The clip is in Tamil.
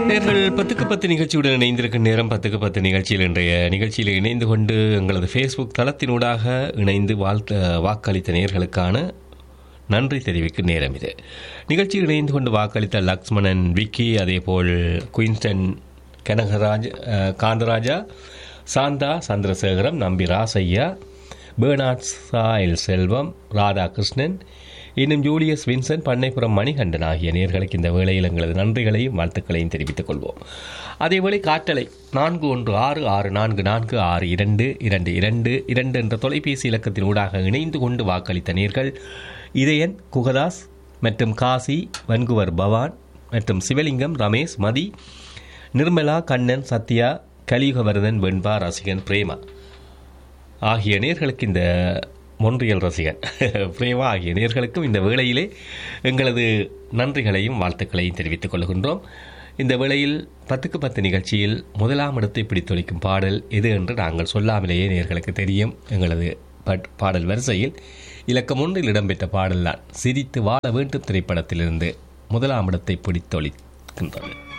நேர்கள் பத்துக்கு பத்து நிகழ்ச்சியுடன் இணைந்திருக்கும் நேரம் பத்துக்கு பத்து நிகழ்ச்சியில் இன்றைய நிகழ்ச்சியில் இணைந்து கொண்டு எங்களது ஃபேஸ்புக் தளத்தினூடாக இணைந்து வாழ்த்த வாக்களித்த நேர்களுக்கான நன்றி தெரிவிக்கும் நேரம் இது நிகழ்ச்சியில் இணைந்து கொண்டு வாக்களித்த லக்ஷ்மணன் விக்கி அதேபோல் குயின்ஸ்டன் கனகராஜ் அஹ், காந்தராஜா சாந்தா சந்திரசேகரம் நம்பி ராசையா பேர்னாட் சாயல் செல்வம் ராதாகிருஷ்ணன் இன்னும் ஜூலியஸ் வின்சன் பண்ணைப்புறம் மணிகண்டன் ஆகிய நேர்களுக்கு இந்த வேளையில் எங்களது நன்றிகளையும் வாழ்த்துக்களையும் தெரிவித்துக் கொள்வோம் அதேவேளை காற்றலை நான்கு ஒன்று ஆறு ஆறு நான்கு நான்கு ஆறு இரண்டு இரண்டு இரண்டு இரண்டு என்ற தொலைபேசி இலக்கத்தின் ஊடாக இணைந்து கொண்டு வாக்களித்த நேர்கள் இதயன் குகதாஸ் மற்றும் காசி வன்குவர் பவான் மற்றும் சிவலிங்கம் ரமேஷ் மதி நிர்மலா கண்ணன் சத்யா கலியுகவர்தன் வெண்பா ரசிகன் பிரேமா ஆகிய நேர்களுக்கு இந்த மொன்றியல் ரசிகன் பிரேமா ஆகிய நேர்களுக்கும் இந்த வேளையிலே எங்களது நன்றிகளையும் வாழ்த்துக்களையும் தெரிவித்துக் கொள்கின்றோம் இந்த வேளையில் பத்துக்கு பத்து நிகழ்ச்சியில் முதலாம் இடத்தை பிடித்தொழிக்கும் பாடல் எது என்று நாங்கள் சொல்லாமலேயே நேர்களுக்கு தெரியும் எங்களது பட்- பாடல் வரிசையில் இலக்கம் ஒன்றில் இடம்பெற்ற பாடல்தான் சிரித்து வாழ வேண்டும் திரைப்படத்திலிருந்து முதலாம் இடத்தை பிடித்தொழிக்கின்றது